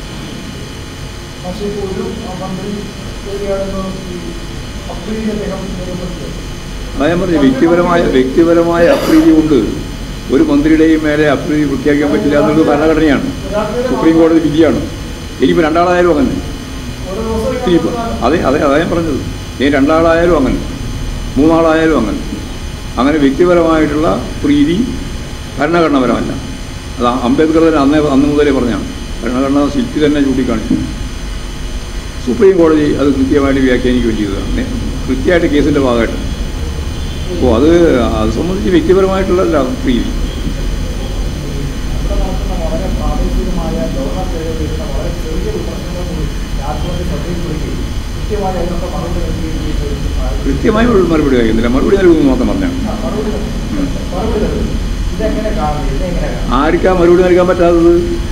പക്ഷേ ഇപ്പോൾ ഒരു മന്ത്രി ശരിയാണെന്ന് ഈ അപ്രീതി അദ്ദേഹം രേഖപ്പെടുത്തിയത് അതാ ഞാൻ പറഞ്ഞു വ്യക്തിപരമായ വ്യക്തിപരമായ അപ്രീതി കൊണ്ട് ഒരു മന്ത്രിയുടെയും മേലെ അപ്രീതി പ്രഖ്യാപിക്കാൻ പറ്റില്ല എന്നുള്ളത് ഭരണഘടനയാണ് സുപ്രീം കോടതി വിധിയാണ് ഇനിയിപ്പോൾ രണ്ടാളായാലും അങ്ങനെ ഓരോ ദിവസവും ഇനിയിപ്പോൾ അതെ അതെ അതാ ഞാൻ പറഞ്ഞത് ഇനി രണ്ടാളായാലും അങ്ങനെ മൂന്നാളായാലും അങ്ങനെ അങ്ങനെ വ്യക്തിപരമായിട്ടുള്ള പ്രീതി ഭരണഘടനാപരമല്ല അത് അംബേദ്കർ തന്നെ അന്നേ അന്ന് മുതലേ പറഞ്ഞാണ് ഭരണഘടന ശില്പി തന്നെ ചൂണ്ടിക്കാണിച്ചു സുപ്രീം കോടതി അത് കൃത്യമായിട്ട് വ്യാഖ്യാനിക്കുകയും ചെയ്തതാണ് കൃത്യമായിട്ട് കേസിൻ്റെ ഭാഗമായിട്ട് അപ്പോൾ അത് അത് സംബന്ധിച്ച് വ്യക്തിപരമായിട്ടുള്ള പ്രീതി ഇവിടെ നടക്കുന്ന വളരെ പ്രാദേശികമായ ഗവർണർ വരുന്ന വളരെ ചെറിയ വിമർശനങ്ങൾ കൂടി രാജ്യത്തെ ശ്രദ്ധയിൽപ്പെടുകയും കൃത്യമായി അതിനൊക്കെ മറുപടി നൽകുകയും ചെയ്യുന്ന ഒരു സാഹചര്യം. കൃത്യമായി ഒരു മറുപടി കഴിക്കുന്നില്ല മറുപടി നൽകുമെന്ന് മാത്രം പറഞ്ഞാണ് ആ, മറുപടി നൽകും. മറുപടി നൽകും. ഇതെങ്ങനെ കാണുന്നത് ഇതെങ്ങനെ കാണുന്നത് ആർക്കാ മറുപടി നൽകാൻ പറ്റാത്തത്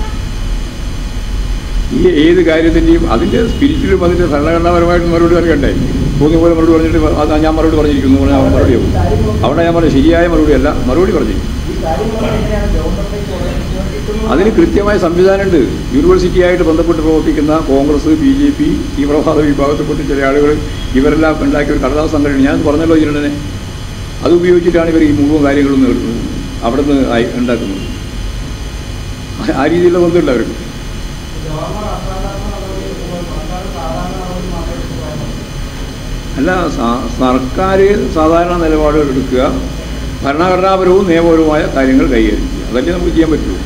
ഈ ഏത് കാര്യത്തിൻ്റെയും അതിൻ്റെ സ്പിരിറ്റിലും അതിൻ്റെ ഭരണഘടനാപരമായിട്ട് മറുപടി നൽകണ്ടേ തോന്നിയ പോലെ മറുപടി പറഞ്ഞിട്ട് അത് ഞാൻ മറുപടി പറഞ്ഞിരിക്കുന്നു എന്ന് പറഞ്ഞാൽ മറുപടിയാവും അവിടെ ഞാൻ പറഞ്ഞ ശരിയായ മറുപടിയല്ല മറുപടി പറഞ്ഞു ഈ കാര്യങ്ങൾ എങ്ങനെയാണ് ഗവൺമെന്റിലേക്ക് ഉടനെ കിട്ടുന്നത് അതിന് കൃത്യമായ സംവിധാനമുണ്ട് യൂണിവേഴ്സിറ്റിയായിട്ട് ബന്ധപ്പെട്ട് പ്രവർത്തിക്കുന്ന കോൺഗ്രസ് ബി ജെ പി തീവ്രവാദ വിഭാഗത്തിൽപ്പെട്ട ചില ആളുകൾ ഇവരെല്ലാം ഉണ്ടാക്കിയ ഒരു കടലാസ് സംഘടന ഞാൻ പറഞ്ഞല്ലോ ഇതിനെ അത് ഉപയോഗിച്ചിട്ടാണ് ഇവർ ഈ മുഴുവൻ കാര്യങ്ങളും നേടുന്നത് അവിടെ നിന്ന് ഉണ്ടാക്കുന്നത് ആ രീതിയിലുള്ള ബന്ധമില്ല അവർക്ക് ഗവർണർ അസാധാരണ നടപടി എടുക്കുമ്പോൾ സർക്കാർ സാധാരണ നടപടി മാത്രമേ എടുക്കൂ പറയുന്നത് അല്ല സ- സർക്കാർ സാധാരണ നിലപാടുകൾ എടുക്കുക ഭരണഘടനാപരവും നിയമപരവുമായ കാര്യങ്ങൾ കൈകാര്യം ചെയ്യുക അതല്ലേ നമുക്ക് ചെയ്യാൻ പറ്റുള്ളൂ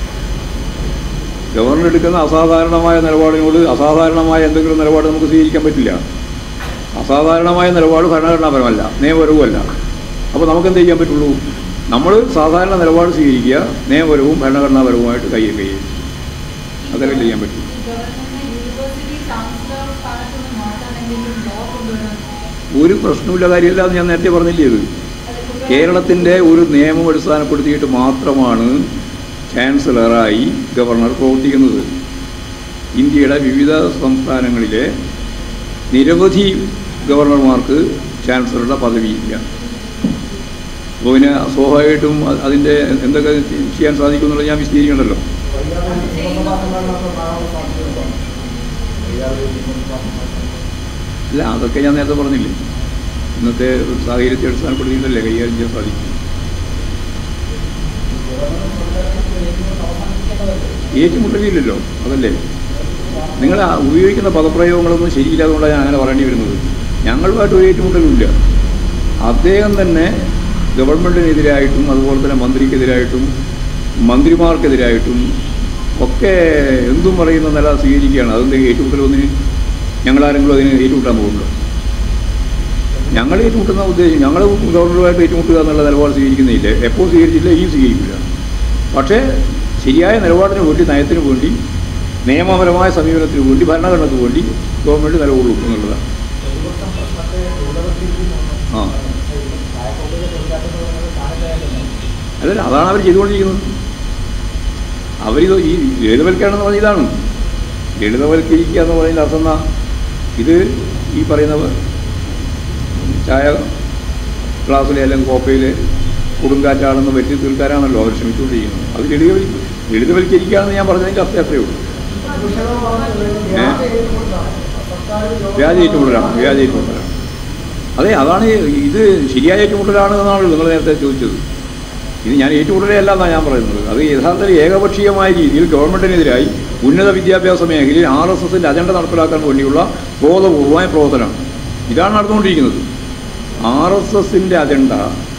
ഗവർണർ എടുക്കുന്ന അസാധാരണമായ നിലപാടിനോട് അസാധാരണമായ എന്തെങ്കിലും നിലപാട് നമുക്ക് സ്വീകരിക്കാൻ പറ്റില്ല അസാധാരണമായ നിലപാട് ഭരണഘടനാപരമല്ല നിയമപരവുമല്ല അപ്പോൾ നമുക്ക് എന്ത് ചെയ്യാൻ പറ്റുള്ളൂ നമ്മൾ സാധാരണ നിലപാട് സ്വീകരിക്കുക നിയമപരവും ഭരണഘടനാപരവുമായിട്ട് കൈ കൈകാര്യം ചെയ്യുക അതല്ലേ ചെയ്യാൻ പറ്റുള്ളൂ ഗവൺമെന്റ് യൂണിവേഴ്സിറ്റി ചാൻസലർ സ്ഥാനത്ത് നിന്ന് മാറ്റാൻ എന്തെങ്കിലും ലോ കൊണ്ടുവരണം ഒരു പ്രശ്നമില്ല കാര്യമില്ല എന്ന് ഞാൻ നേരത്തെ പറഞ്ഞില്ലേ ഇത് അത് കൊണ്ടുവരാൻ കേരളത്തിൻ്റെ ഒരു നിയമം അടിസ്ഥാനപ്പെടുത്തിയിട്ട് മാത്രമാണ് ചാൻസലറായി ഗവർണർ പ്രവർത്തിക്കുന്നത് ഇന്ത്യയുടെ വിവിധ സംസ്ഥാനങ്ങളിലെ നിരവധി ഗവർണർമാർക്ക് ചാൻസലറുടെ പദവിയില്ല അപ്പോൾ പിന്നെ സ്വാഭാവികമായിട്ടും അ- അതിൻ്റെ എന്തൊക്കെ ചെയ്യാൻ സാധിക്കും എന്നുള്ളത് ഞാൻ വിശദീകരിക്കണമല്ലോ വൈകാതെ നിയമസഭാ സമ്മേളനമൊക്കെ കാണാനുള്ള സാധ്യതയുണ്ടോ വൈകാതെ നിയമസഭാ സമ്മേളനം അല്ല അതൊക്കെ ഞാൻ നേരത്തെ പറഞ്ഞില്ലേ ഇന്നത്തെ ഒരു സാഹചര്യത്തെ അടിസ്ഥാനപ്പെടുത്തിയിട്ടല്ലേ കൈകാര്യം ചെയ്യാൻ സാധിക്കും ഗവർണർ സർക്കാരിനെ ഏറ്റുമുട്ടൽ അവസാനിപ്പിക്കേണ്ടതല്ലേ ഏറ്റുമുട്ടലില്ലല്ലോ അതല്ലേ നിങ്ങൾ ആ ഉപയോഗിക്കുന്ന പദപ്രയോഗങ്ങളൊന്നും ശരിയില്ലാതുകൊണ്ടാണ് ഞാൻ അങ്ങനെ പറയേണ്ടി വരുന്നത് ഞങ്ങളുമായിട്ട് ഒരു ഏറ്റുമുട്ടലുമില്ല അദ്ദേഹം തന്നെ ഗവൺമെൻറ്റിനെതിരായിട്ടും അതുപോലെ തന്നെ മന്ത്രിക്കെതിരായിട്ടും മന്ത്രിമാർക്കെതിരായിട്ടും ഒക്കെ എന്തും പറയുന്ന നില സ്വീകരിക്കുകയാണ് അതെന്ത് ഏറ്റുമുട്ടലൊന്നിന് ഞങ്ങളാരെങ്കിലും അതിന് ഏറ്റുമുട്ടാൻ പോകുന്നുണ്ടോ ഞങ്ങൾ ഏറ്റുമുട്ടുന്ന ഉദ്ദേശം ഞങ്ങൾ ഗവർണറുമായിട്ട് ഏറ്റുമുട്ടുക എന്നുള്ള നിലപാട് സ്വീകരിക്കുന്നില്ല എപ്പോൾ സ്വീകരിച്ചില്ല ഈ സ്വീകരിക്കില്ല പക്ഷേ ശരിയായ നിലപാടിന് വേണ്ടി നയത്തിന് വേണ്ടി നിയമപരമായ സമീപനത്തിന് വേണ്ടി ഭരണഘടനയ്ക്ക് വേണ്ടി ഗവൺമെൻറ് നിലകൊള്ളും എന്നുള്ളതാണ് പ്രതിപക്ഷം പ്രശ്നത്തെ ദുരിതവൽക്കരിക്കുന്നു ആ. ചായക്കോട്ടിലെ തൊഴിലാളികൾ കാണിച്ചായിരുന്നു അതല്ല അതാണ് അവർ ചെയ്തുകൊണ്ടിരിക്കുന്നത് അവരിത് ഈ ലളിതവൽക്കരണം എന്ന് പറഞ്ഞ ഇതാണ് ലളിതവൽക്കരിക്കുക എന്ന് പറയുന്ന അർത്ഥം എന്നാ ഇത് ഈ പറയുന്ന ചായ ഗ്ലാസ്സിലെ അല്ലെങ്കിൽ കോപ്പയിൽ കൊടുങ്കാറ്റാണെന്ന് പറ്റി തീർക്കാനാണല്ലോ അവർ ശ്രമിച്ചുകൊണ്ടിരിക്കുന്നത് അത് ലളിതവൽ ലളിതവൽക്കരിക്കുകയാണെന്ന് ഞാൻ പറഞ്ഞതിൻ്റെ അർത്ഥം അത്രയേ ഉള്ളൂ പ്രതിപക്ഷം പറഞ്ഞത് ഏ? വ്യാജ ഏറ്റുമുട്ടലാണ് സർക്കാർ വ്യാജ ഏറ്റുമുട്ടലാണ് വ്യാജ ഏറ്റുമുട്ടലാണ് അതെ അതാണ് ഇത് ശരിയായ ഏറ്റുമുട്ടലാണ് എന്നാണ് നിങ്ങൾ നേരത്തെ ചോദിച്ചത് ഇത് ഞാൻ ഏറ്റുമുട്ടലേ അല്ല എന്നാണ് ഞാൻ പറയുന്നത് അത് യഥാർത്ഥത്തിൽ ഏകപക്ഷീയമായ രീതിയിൽ ഗവൺമെൻറ്റിനെതിരായി ഉന്നത വിദ്യാഭ്യാസ മേഖലയിൽ ആർ എസ് എസിൻ്റെ അജണ്ട നടപ്പിലാക്കാൻ വേണ്ടിയുള്ള ബോധപൂർവമായ പ്രവർത്തനം ഇതാണ് നടന്നുകൊണ്ടിരിക്കുന്നത് ആർ എസ് എസിൻ്റെ അജണ്ട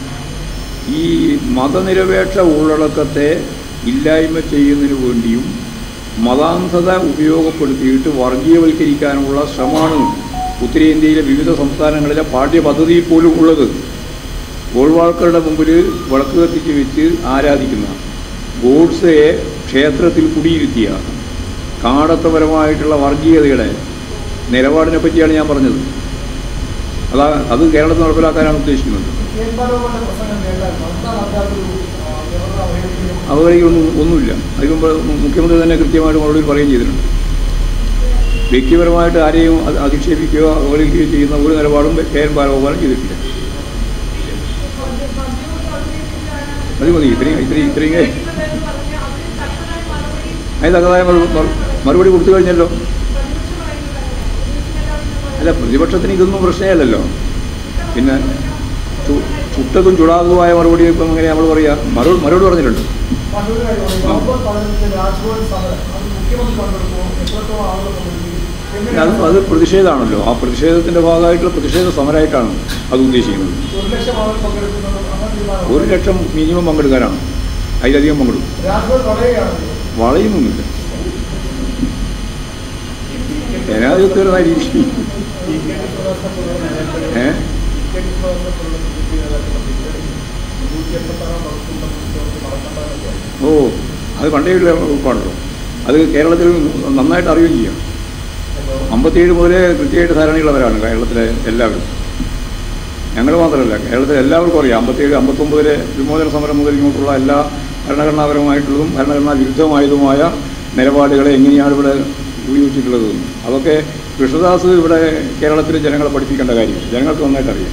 ഈ മതനിരപേക്ഷ ഉള്ളടക്കത്തെ ഇല്ലായ്മ ചെയ്യുന്നതിന് വേണ്ടിയും മതാന്ധത ഉപയോഗപ്പെടുത്തിയിട്ട് വർഗീയവൽക്കരിക്കാനുള്ള ശ്രമമാണ് ഉത്തരേന്ത്യയിലെ വിവിധ സംസ്ഥാനങ്ങളിലെ പാഠ്യപദ്ധതിയിൽ പോലും ഉള്ളത് ഗോൾവാൾക്കറുടെ മുമ്പിൽ വിളക്ക് കത്തിച്ച് വെച്ച് ആരാധിക്കുന്ന ഗോഡ്സയെ ക്ഷേത്രത്തിൽ കുടിയിരുത്തിയ കാടത്തപരമായിട്ടുള്ള വർഗീയതയുടെ നിലപാടിനെ പറ്റിയാണ് ഞാൻ പറഞ്ഞത് അതാ അത് കേരളത്തിൽ നടപ്പിലാക്കാനാണ് ഉദ്ദേശിക്കുന്നത് കേൾപ്പാടുകളുടെ പ്രസംഗം കേട്ടാൽ മമതാ മറ്റാത്തൊരു ഗവർണർ അവഹേളിക്കുകയും അവഗണിക്കൊന്നും ഒന്നുമില്ല അതിന് മുമ്പ് മുഖ്യമന്ത്രി തന്നെ കൃത്യമായിട്ട് മറുപടി പറയുകയും ചെയ്തിട്ടുണ്ട് വ്യക്തിപരമായിട്ട് ആരെയും അത് അധിക്ഷേപിക്കുകയോ അവഗണിക്കുകയോ ചെയ്യുന്ന ഒരു നിലപാടും കെ എൻ ബാലഗോപാലൻ ചെയ്തിട്ടില്ല മതി മതി ഇത്രയും ഇത്രയും ഇത്രയും കേ- അതിന് തക്കതായ മറു- മറു- മറുപടി കൊടുത്തു കഴിഞ്ഞല്ലോ അല്ല പ്രതിപക്ഷത്തിന് ഇതൊന്നും പ്രശ്നമല്ലല്ലോ പിന്നെ ചു- ചുട്ടതും ചുടാതുമായ മറുപടി ഇപ്പം എങ്ങനെ നമ്മൾ പറയുക മറുപടി മറുപടി പറഞ്ഞിട്ടുണ്ട് മറ്റൊരു കാര്യമാണ് നവംബർ പതിനഞ്ചിന് രാജ്ഭവൻ സമരം അത് മുഖ്യമന്ത്രി പങ്കെടുക്കുമോ എത്രത്തോളം ആളുകൾ പങ്കെടുക്കും പിന്നെ അത് അത് പ്രതിഷേധമാണല്ലോ ആ പ്രതിഷേധത്തിൻ്റെ ഭാഗമായിട്ടുള്ള പ്രതിഷേധ സമരമായിട്ടാണ് അത് ഉദ്ദേശിക്കുന്നത് ഒരു ലക്ഷം ആളുകൾ പങ്കെടുക്കുന്നത് അങ്ങനെ തീരുമാനം ഒരു ലക്ഷം മിനിമം പങ്കെടുക്കാനാണ് അതിലധികം പങ്കെടുക്കും രാജ്ഭവൻ തടയുകയാണ് വളയുമൊന്നുമില്ല ജനാധിപത്യപരമായ രീതി ഏ ഓ അത് പണ്ടേ ഉള്ള വകുപ്പാണല്ലോ അത് കേരളത്തിൽ നന്നായിട്ട് അറിയുകയും ചെയ്യാം അമ്പത്തിയേഴ് മുതലേ കൃത്യമായിട്ട് ധാരണയുള്ളവരാണ് കേരളത്തിലെ എല്ലാവരും ഞങ്ങൾ മാത്രമല്ല കേരളത്തിൽ എല്ലാവർക്കും അറിയാം അമ്പത്തേഴ് അമ്പത്തൊമ്പതിലെ വിമോചന സമരം മുതൽ ഇങ്ങോട്ടുള്ള എല്ലാ ഭരണഘടനാപരമായിട്ടുള്ളതും ഭരണഘടനാ വിരുദ്ധമായതുമായ നിലപാടുകളെ എങ്ങനെയാണ് ഇവിടെ ഉപയോഗിച്ചിട്ടുള്ളത് അതൊക്കെ കൃഷ്ണദാസ് ഇവിടെ കേരളത്തിലെ ജനങ്ങളെ പഠിപ്പിക്കേണ്ട കാര്യം ജനങ്ങൾക്ക് നന്നായിട്ട് അറിയാം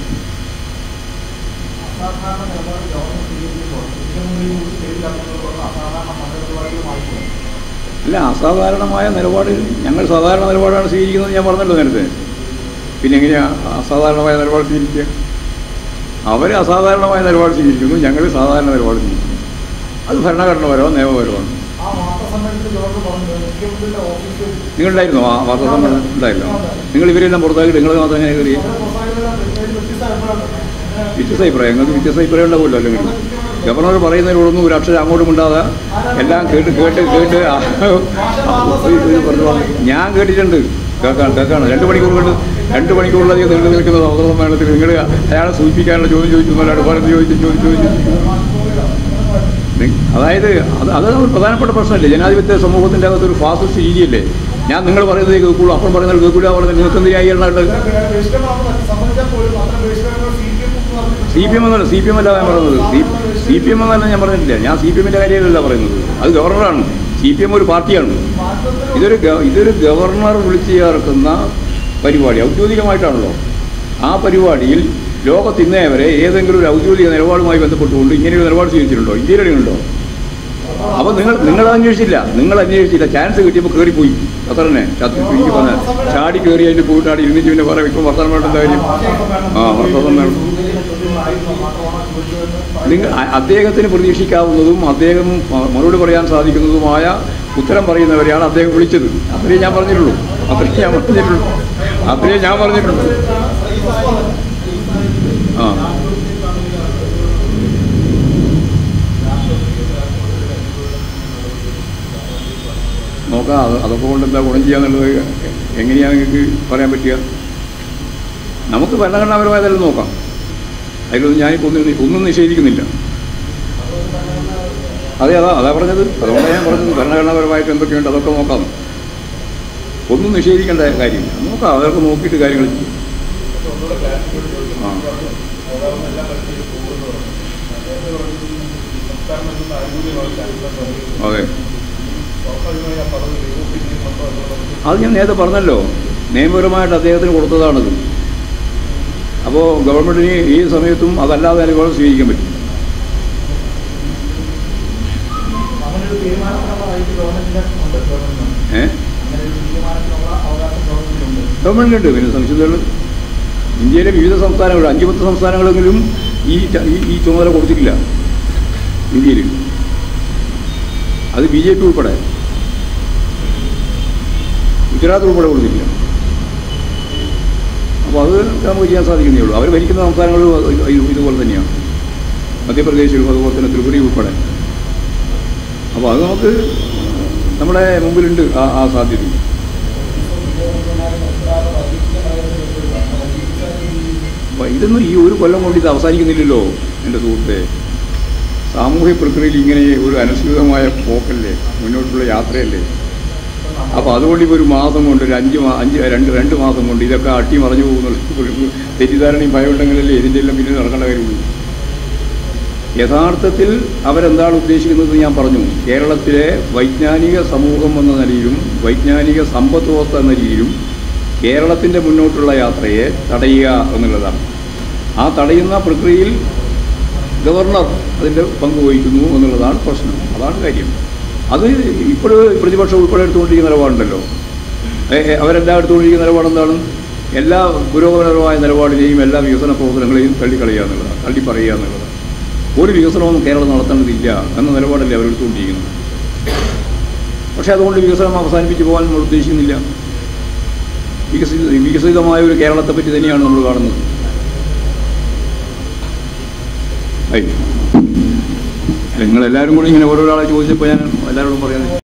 അസാധാരണ നിലപാട് ഗവൺമെന്റ് സ്വീകരിക്കുമ്പോൾ മുഖ്യമന്ത്രി കൂടി പേരിലാക്കുന്നതോടൊപ്പം അസാധാരണ മന്ത്രിപരിപാടികളുമായിട്ടുണ്ട് അല്ല അസാധാരണമായ നിലപാട് ഞങ്ങൾ സാധാരണ നിലപാടാണ് സ്വീകരിക്കുന്നത് ഞാൻ പറഞ്ഞല്ലോ നേരത്തെ പിന്നെ എങ്ങനെയാണ് അസാധാരണമായ നിലപാട് സ്വീകരിക്കുക അവർ അസാധാരണമായ നിലപാട് സ്വീകരിക്കുന്നു ഞങ്ങൾ സാധാരണ നിലപാട് സ്വീകരിക്കുന്നു അത് ഭരണഘടനപരമോ നിയമപരമാണ് ആ വാർത്താസമ്മേളനത്തിൽ ജോർജ് പറഞ്ഞത് മുഖ്യമന്ത്രിയുടെ ഓഫീസിൽ നിങ്ങളുണ്ടായിരുന്നോ ആ വാർത്താ സമ്മേളനം ഉണ്ടായിരുന്നോ നിങ്ങൾ ഇവരെല്ലാം പുറത്താക്കിയിട്ട് നിങ്ങൾ മാത്രം എങ്ങനെ കയറി അവരുടെ പ്രൊഫൈലുകളെല്ലാം വ്യത്യസ്ത അഭിപ്രായമുണ്ട് വ്യത്യസ്ത അഭിപ്രായം നിങ്ങൾക്ക് വ്യത്യസ്ത അഭിപ്രായം ഉണ്ടാവുമല്ലോ അല്ലെങ്കിൽ ഗവർണർ പറയുന്നതിനോടൊന്നും ഒരു അക്ഷരം അങ്ങോട്ടും ഉണ്ടാതെ എല്ലാം കേട്ട് കേട്ട് കേട്ട് ആ, ഇത് ഇത് പറഞ്ഞു പറഞ്ഞു. ഞാൻ കേട്ടിട്ടുണ്ട് കേൾക്കാണ് കേൾക്കാണ് രണ്ട് മണിക്കൂർ കൊണ്ട് രണ്ട് മണിക്കൂറിലധികം നീണ്ടു നിൽക്കുന്ന വാർത്താ സമ്മേളനത്തിൽ നിങ്ങൾ അയാളെ സൂചിപ്പിക്കാനുള്ള ചോദ്യം ചോദിച്ചു അല്ലാണ്ട് വേറെ ചോദിച്ചു ചോദിച്ചു ചോദിച്ചു നി- അതായത് അത് അത് ഒരു പ്രധാനപ്പെട്ട പ്രശ്നമല്ലേ ജനാധിപത്യ സമൂഹത്തിൻ്റെ അകത്ത് ഒരു ഫാസിസ്റ്റ് രീതിയല്ലേ ഞാൻ നിങ്ങൾ പറയുന്നത് കേൾക്കുള്ളൂ അപ്പം പറയുന്നത് കേൾക്കില്ല പറഞ്ഞത് നിങ്ങൾക്ക് എന്തിനായി എന്നായിട്ട് ബഹിഷ്കരണമാണ് സംബന്ധിച്ചാൽ പോലും അത്ര ബഹിഷ്കരണങ്ങൾ C P M C P M എന്നല്ല സി പി എം അല്ല ഞാൻ പറയുന്നത് സി സി പി എം എന്നല്ല ഞാൻ പറഞ്ഞിട്ടില്ല ഞാൻ സി പി എമ്മിൻ്റെ കാര്യമല്ല പറയുന്നത് അത് ഗവർണറാണ് സി പി എം ഒരു പാർട്ടിയാണ് ഇതൊരു ഗ- ഇതൊരു ഗവർണർ വിളിച്ചു ചേർക്കുന്ന പരിപാടി ഔദ്യോഗികമായിട്ടാണല്ലോ ആ പരിപാടിയിൽ ലോകത്ത് ഇന്നേ വരെ ഏതെങ്കിലും ഒരു ഔദ്യോഗിക നിലപാടുമായി ബന്ധപ്പെട്ടുകൊണ്ട് ഇങ്ങനെയൊരു നിലപാട് സ്വീകരിച്ചിട്ടുണ്ടോ ഇന്ത്യയിലുണ്ടോ അപ്പോൾ നിങ്ങൾ നിങ്ങൾ അന്വേഷിച്ചില്ല നിങ്ങൾ അന്വേഷിച്ചില്ല ചാൻസ് കിട്ടിയപ്പോൾ കയറിപ്പോയി അത്ര തന്നെ ചത്ത് എനിക്ക് പറഞ്ഞ ചാടി കയറി അതിൻ്റെ കൂട്ടാടി ഇരുന്നിട്ട് പിന്നെ പറയാം ഇപ്പം വർത്തമാനം വേണ്ട എന്താ കാര്യം ആ വാർത്താ സമ്മേളനം നിങ്ങൾ അ- അദ്ദേഹത്തിന് പ്രതീക്ഷിക്കാവുന്നതും അദ്ദേഹം മ- മറുപടി പറയാൻ സാധിക്കുന്നതുമായ ഉത്തരം പറയുന്നവരെയാണ് അദ്ദേഹം വിളിച്ചത് അത്രയേ ഞാൻ പറഞ്ഞിട്ടുള്ളൂ അത്രയേ ഞാൻ പറഞ്ഞിട്ടുള്ളൂ അത്രയേ ഞാൻ പറഞ്ഞിട്ടുള്ളൂ ആ നോക്കാം അത് അതൊക്കെ കൊണ്ട് എന്താ ഗുണം ചെയ്യാന്നുള്ളത് എങ്ങനെയാണ് നിങ്ങൾക്ക് പറയാൻ പറ്റുക നമുക്ക് ഭരണഘടനാപരമായതെല്ലാം നോക്കാം അതിലൊന്നും ഞാനിപ്പോൾ ഒന്നും ഒന്നും നിഷേധിക്കുന്നില്ല അതെ അതാ അതാ പറഞ്ഞത് അതുകൊണ്ടാണ് ഞാൻ പറഞ്ഞത് ഭരണഘടനാപരമായിട്ട് എന്തൊക്കെയുണ്ട് അതൊക്കെ നോക്കാം ഒന്നും നിഷേധിക്കേണ്ട കാര്യമില്ല നോക്കാം അതൊക്കെ നോക്കിയിട്ട് കാര്യങ്ങൾ ചെയ്യും ആ അതെ അത് ഞാൻ നേരത്തെ പറഞ്ഞല്ലോ നിയമപരമായിട്ട് അദ്ദേഹത്തിന് കൊടുത്തതാണത് അപ്പോൾ ഗവൺമെൻറ്റിന് ഈ സമയത്തും അതല്ലാതെ നിലപാട് സ്വീകരിക്കാൻ പറ്റും അങ്ങനെ ഒരു തീരുമാനത്തിനുള്ള റൈറ്റ് ഗവൺമെന്റിന് ഉണ്ട് ഗവൺമെന്റിന് ഏഹ് അങ്ങനെ ഒരു തീരുമാനത്തിനുള്ള അവകാശം ഗവൺമെന്റിനുണ്ട് ഗവൺമെൻറ്റിനുണ്ട് പിന്നെ സംശയങ്ങൾ ഇന്ത്യയിലെ വിവിധ സംസ്ഥാനങ്ങൾ അഞ്ച് പത്ത് സംസ്ഥാനങ്ങളെങ്കിലും ഈ ച- ഈ- ഈ ചുമതല കൊടുത്തിട്ടില്ല ഇന്ത്യയിൽ അത് ബി ജെ പി ഉൾപ്പെടെ ഗുജറാത്ത് ഉൾപ്പെടെ കൊടുത്തിട്ടില്ല അപ്പോൾ അത് നമുക്ക് ചെയ്യാൻ സാധിക്കുന്നേ ഉള്ളൂ അവർ ഭരിക്കുന്ന സംസ്ഥാനങ്ങളും അത് ഇത് ഇതുപോലെ തന്നെയാണ് മധ്യപ്രദേശിലും അതുപോലെ തന്നെ ത്രിപുരയും ഉൾപ്പെടെ അപ്പോൾ അത് നമുക്ക് നമ്മുടെ മുമ്പിലുണ്ട് ആ ആ സാധ്യത അപ്പോൾ ഇതൊന്നും ഈ ഒരു കൊല്ലം കൊണ്ട് ഇത് അവസാനിക്കുന്നില്ലല്ലോ എൻ്റെ സുഹൃത്തെ സാമൂഹ്യ പ്രക്രിയയിൽ ഇങ്ങനെ ഒരു അനുസൃതമായ പോക്കല്ലേ മുന്നോട്ടുള്ള യാത്രയല്ലേ അപ്പോൾ അതുകൊണ്ട് ഇപ്പോൾ ഒരു മാസം കൊണ്ട് ഒരു അഞ്ച് മാ അഞ്ച് രണ്ട് രണ്ട് മാസം കൊണ്ട് ഇതൊക്കെ അട്ടി മറിഞ്ഞു പോകുന്നുള്ള ഒരു തെറ്റിദ്ധാരണയും ഭയമുണ്ടെങ്കിലല്ലേ ഇതിൻ്റെ എല്ലാം പിന്നിൽ നടക്കേണ്ട കാര്യമുള്ളൂ യഥാർത്ഥത്തിൽ അവരെന്താണ് ഉദ്ദേശിക്കുന്നത് ഞാൻ പറഞ്ഞു കേരളത്തിലെ വൈജ്ഞാനിക സമൂഹം എന്ന നിലയിലും വൈജ്ഞാനിക സമ്പദ് വ്യവസ്ഥ എന്ന രീതിയിലും കേരളത്തിൻ്റെ മുന്നോട്ടുള്ള യാത്രയെ തടയുക എന്നുള്ളതാണ് ആ തടയുന്ന പ്രക്രിയയിൽ ഗവർണർ അതിൻ്റെ പങ്ക് വഹിക്കുന്നു എന്നുള്ളതാണ് പ്രശ്നം അതാണ് കാര്യം അത് ഇപ്പോഴും പ്രതിപക്ഷം ഉൾപ്പെടെ എടുത്തുകൊണ്ടിരിക്കുന്ന നിലപാടുണ്ടല്ലോ ഏ, ഏ, അവരെല്ലാം എടുത്തുകൊണ്ടിരിക്കുന്ന നിലപാടെന്താണ് എല്ലാ പുരോഗമനപരമായ നിലപാടിനെയും എല്ലാ വികസന പ്രവർത്തനങ്ങളെയും തള്ളിക്കളയുക എന്നുള്ളതാണ് തള്ളി പറയുക എന്നുള്ളതാണ് ഒരു വികസനവും കേരളം നടത്തേണ്ടതില്ല എന്ന നിലപാടല്ലേ അവരെടുത്തുകൊണ്ടിരിക്കുന്നത് പക്ഷേ അതുകൊണ്ട് വികസനം അവസാനിപ്പിച്ച് പോകാൻ നമ്മൾ ഉദ്ദേശിക്കുന്നില്ല വികസിത വികസിതമായ ഒരു കേരളത്തെ പറ്റി തന്നെയാണ് നമ്മൾ കാണുന്നത് ഐ നിങ്ങളെല്ലാവരും കൂടി ഇങ്ങനെ ഓരോരാളെ ചോദിച്ചപ്പോൾ ഞാൻ എല്ലാവരോടും പറയാൻ